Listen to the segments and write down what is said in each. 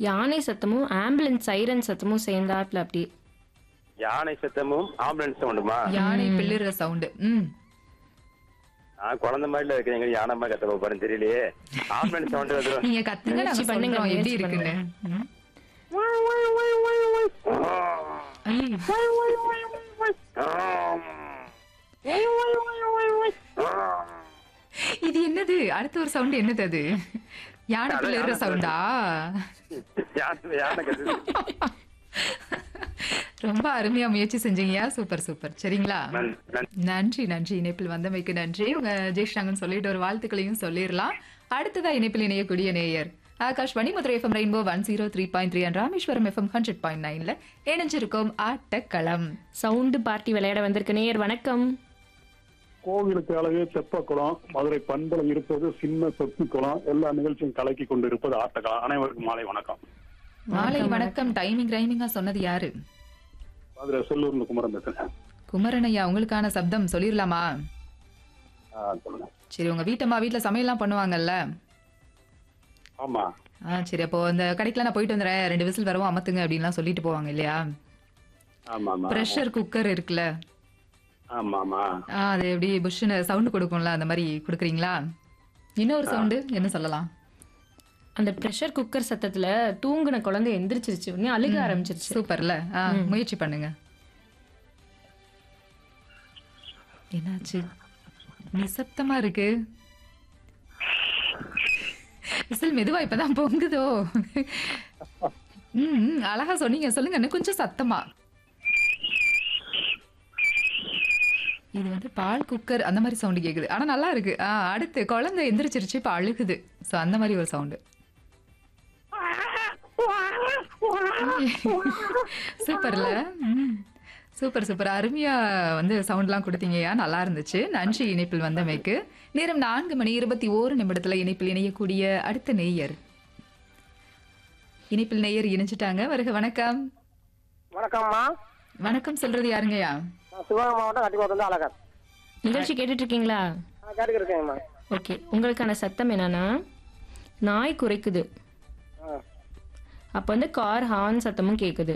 யானை சத்தமும் ambulance siren சத்தமும் சேர்ந்தாப்புல அப்படி யானை சத்தமும் ஆம்புலன்ஸ் சவுண்டுமா யானை பிள்ளுற சவுண்ட் ம் நான் குழந்தை மாதிரில இருக்கேன் எங்க யானை மாதிரி கத்த போறேன்னு தெரியலையே ஆம்புலன்ஸ் சவுண்ட் வந்துடும் நீங்க கத்துங்க நாங்க முயற்சி பண்ணுங்க, சொல்றோம் எப்படி முயற்சி இருக்குன்னு ம். ஐயோ. இது என்னது அடுத்த ஒரு சவுண்ட் என்னது அது யானை அதான் பிள்ளுற யானை சவுண்டா யானை யானை கத்துது ரொம்ப அருமையா முயற்சி செஞ்சீங்கயா சூப்பர் சூப்பர் சரிங்களா நன்- நன்- நன்றி நன்றி இணைப்பில் வந்தமைக்கு நன்றி உங்க ஜெய்ஷாங்கன் சொல்லிட்டு ஒரு வாழ்த்துக்களையும் சொல்லிடலாம் அடுத்ததா இணைப்பில் இணையக்கூடிய நேயர் Akashvani Madurai F M rainbow one zero three point three and Rameswaram F M hundred point நைன்ல இணைஞ்சிருக்கோம் ஆட்டக்களம் சவுண்டு பார்ட்டி விளையாட வந்திருக்க நேயர் வணக்கம் கோவிலுக்கு அழகு தெப்பக்குளம் மதுரை பண்பலம் இருப்பது சின்ன சொத்து குளம் எல்லா நிகழ்ச்சியும் கலக்கி கொண்டு இருப்பது ஆட்டக்காலம் அனைவருக்கும் மாலை வணக்கம் மாலை வணக்கம் டைமிங் ரைமிங்கா சொன்னது யாரு மதுரை செல்லூர்னு குமரன் பேசுறேன் குமரனையா உங்களுக்கான சப்தம் சொல்லிடலாமா ஆ, சொல்லுங்க சரி உங்க வீட்டம்மா வீட்டுல சமையல்லாம் பண்ணுவாங்கல்ல ஆமா ஆ சரி அப்போ அந்த கடைக்கெல்லாம் நான் போயிட்டு வந்துடுறேன் ரெண்டு விசில் வரவும் அமத்துங்க அப்படின்லாம் சொல்லிட்டு போவாங்க இல்லையா ஆமா ஆமா ப்ரெஷர் குக்கர் இருக்குல்ல ஆமா ஆமா ஆ அது எப்படி புஷ்னு சவுண்ட் கொடுக்கும்ல அந்த மாதிரி கொடுக்குறீங்களா இன்னொரு சவுண்டு என்ன சொல்லலாம் அந்த ப்ரெஷர் குக்கர் சத்தத்துல தூங்குன குழந்தை எந்திரிச்சிருச்சு உடனே அழுக ஆரம்பிச்சிருச்சு சூப்பர்ல ஆ முயற்சி பண்ணுங்க என்னாச்சு நிசப்தமா இருக்கு விசில் மெதுவா இப்பதான் பொங்குதோ ம் ம், அழகா சொன்னீங்க சொல்லுங்க இன்னும் கொஞ்சம் சத்தமா இது வந்து பால் குக்கர் அந்த மாதிரி சவுண்டு கேக்குது ஆனா நல்லா இருக்கு ஆ அடுத்து குழந்தை எந்திரிச்சிருச்சு இப்ப அழுகுது சோ அந்த மாதிரி ஒரு சவுண்டு சூப்பர்ல ம். சூப்பர் சூப்பர் அருமையா வந்து சவுண்ட்லாம் கொடுத்தீங்கயா நல்லா இருந்துச்சு நன்றி இணைப்பில் வந்தமைக்கு நேரம் நான்கு மணி இருபத்தி ஓரு நிமிடத்துல இணைப்பில் இணையக்கூடிய அடுத்த நேயர் இணைப்பில் நேயர் இணைஞ்சிட்டாங்க வருக வணக்கம் வணக்கம்மா வணக்கம் சொல்றது யாருங்கய்யா நான் சிவகங்கை மாவட்டம் கட்டிக்கோட்டிலிருந்து அழகர் நிகழ்ச்சி கேட்டுட்டு இருக்கீங்களா நான் கேட்டுக்கு இருக்கேங்கம்மா ஓகே உங்களுக்கான சத்தம் என்னன்னா நாய் குறைக்குது ஆ. அப்போ வந்து கார் ஹார்ன் சத்தமும் கேக்குது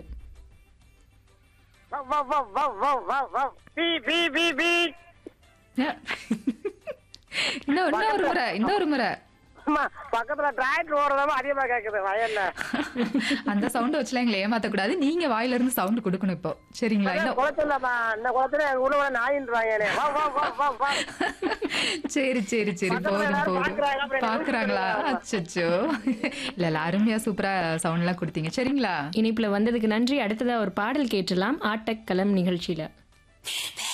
வவ், வவ், வவ், வவ், வவ், வவ், வவ். பீ, பீ, பீ, பீ. இன்னும் இன்னொரு முறை இன்னொரு முறை அம்மா, பக்கத்துல டிராக்டர் ஓடுறதாம அதிகமா கேக்குது வயல்ல அந்த சவுண்ட் வச்சுலாம் எங்களை ஏமாத்தக்கூடாது நீங்க வாயில இருந்து சவுண்ட் கொடுக்கணும் இப்போ சரிங்களா இன்னும் குளத்துலப்பா இந்த குளத்துல எங்க ஊர்ல நாயின்றாங்க வா வா வா வா வா சரி சரி சரி பக்கத்துல போதும் எல்லாரும் போதும் பாக்குறாங்க, அப்புறம் என்ன பாக்குறாங்களா அச்சச்சோ இல்ல இல்ல அருமையா சூப்பரா சவுண்ட் எல்லாம் கொடுத்தீங்க சரிங்களா இணைப்புல வந்ததுக்கு நன்றி அடுத்ததா ஒரு பாடல் கேட்டுலாம் ஆட்டக்களம் நிகழ்ச்சியில